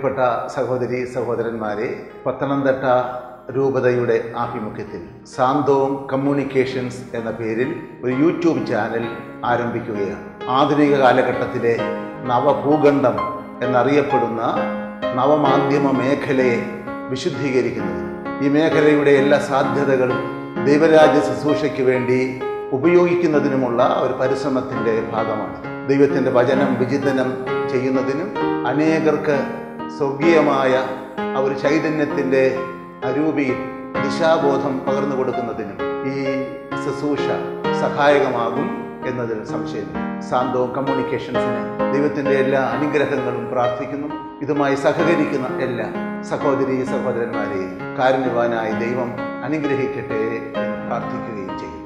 പ്രിയപ്പെട്ട സഹോദരി സഹോദരന്മാരെ പത്തനംതിട്ട രൂപതയുടെ ആഭിമുഖ്യത്തിൽ സാന്തോം കമ്മ്യൂണിക്കേഷൻസ് എന്ന പേരിൽ ഒരു യൂട്യൂബ് ചാനൽ ആരംഭിക്കുകയാണ് ആധുനിക കാലഘട്ടത്തിലെ നവഭൂഖണ്ഡം എന്നറിയപ്പെടുന്ന നവമാധ്യമ മേഖലയെ വിശുദ്ധീകരിക്കുന്നതിന് ഈ മേഖലയുടെ എല്ലാ സാധ്യതകളും ദൈവരാജ്യ ശുശ്രൂഷയ്ക്ക് വേണ്ടി ഉപയോഗിക്കുന്നതിനുമുള്ള ഒരു പരിശ്രമത്തിൻ്റെ ഭാഗമാണ് ദൈവത്തിൻ്റെ വചനം വിചിന്തനം ചെയ്യുന്നതിനും അനേകർക്ക് സ്വർഗീയമായ ആ ഒരു ചൈതന്യത്തിൻ്റെ അരൂപിയിൽ ദിശാബോധം പകർന്നു കൊടുക്കുന്നതിനും ഈ ശുശ്രൂഷ സഹായകമാകും എന്നതിൽ സംശയമില്ല സാന്തോം കമ്മ്യൂണിക്കേഷൻസിന് ദൈവത്തിൻ്റെ എല്ലാ അനുഗ്രഹങ്ങളും പ്രാർത്ഥിക്കുന്നു ഇതുമായി സഹകരിക്കുന്ന എല്ലാ സഹോദരി സഹോദരന്മാരെയും കാരുണ്യവാനായ ദൈവം അനുഗ്രഹിക്കട്ടെ എന്ന് പ്രാർത്ഥിക്കുകയും ചെയ്യുന്നു